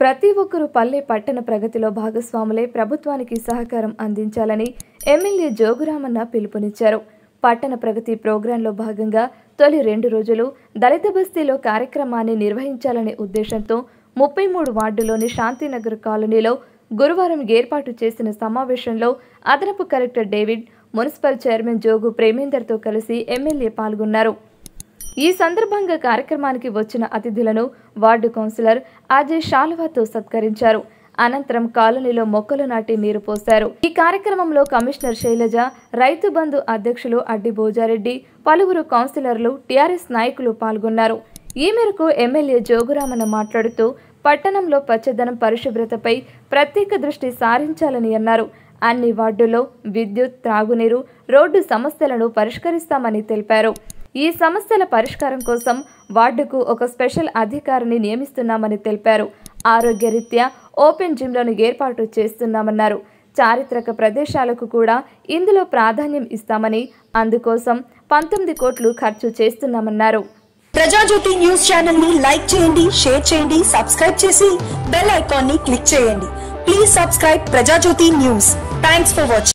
ప్రతి ఒక్కరూ పల్లె పట్టణ ప్రగతిలో భాగస్వాములే ప్రభుత్వానికి సహకారం అందించాలని ఎమ్మెల్యే జోగురామన్న పిలుపునిచ్చారు పట్టణ ప్రగతి ప్రోగ్రాంలో భాగంగా తొలి రెండు రోజులు దళిత బస్తీలో కార్యక్రమాన్ని నిర్వహించాలనే ఉద్దేశంతో ముప్పై మూడు వార్డులోని శాంతినగర్ కాలనీలో గురువారం ఏర్పాటు చేసిన సమావేశంలో అదనపు collector David municipal chairman Jogu ప్రేమేందర్తో కలిసి ఎమ్మెల్యే పాల్గొన్నారు ఈ సందర్భంగా కార్యక్రమానికి వచ్చిన అతిథులను వార్డు కౌన్సిలర్ అజయ్ శాలువాతో సత్కరించారు అనంతరం కాలనీలో మొక్కలు నాటి నీరు పోశారు ఈ కార్యక్రమంలో కమిషనర్ శైలజ రైతు బంధు అధ్యక్షులు అడ్డి భోజారెడ్డి పలువురు కౌన్సిలర్లు టీఆర్ఎస్ నాయకులు పాల్గొన్నారు ఈ మేరకు ఎమ్మెల్యే జోగురామన్న మాట్లాడుతూ పట్టణంలో పచ్చదనం పరిశుభ్రతపై ప్రత్యేక దృష్టి సారించాలని అన్నారు అన్ని వార్డుల్లో విద్యుత్ త్రాగునీరు రోడ్డు సమస్యలను పరిష్కరిస్తామని తెలిపారు ఈ సమస్యల పరిష్కారం కోసం వార్డుకు ఒక స్పెషల్ అధికారిని నియమిస్తున్నామని తెలిపారు ఆరోగ్యరీత్యా ఓపెన్ జిమ్లను ఏర్పాటు చేస్తున్నామన్నారు చారిత్రక ప్రదేశాలకు కూడా ఇందులో ప్రాధాన్యం ఇస్తామని అందుకోసం పంతొమ్మిది కోట్లు ఖర్చు చేస్తున్నామన్నారు ప్రజాజ్యోతి న్యూస్ ఛానల్ ని లైక్ చేయండి షేర్ చేయండి సబ్స్క్రైబ్ చేసి బెల్ ఐకాన్ ని క్లిక్ చేయండి please subscribe Prajajyothi news thanks for watching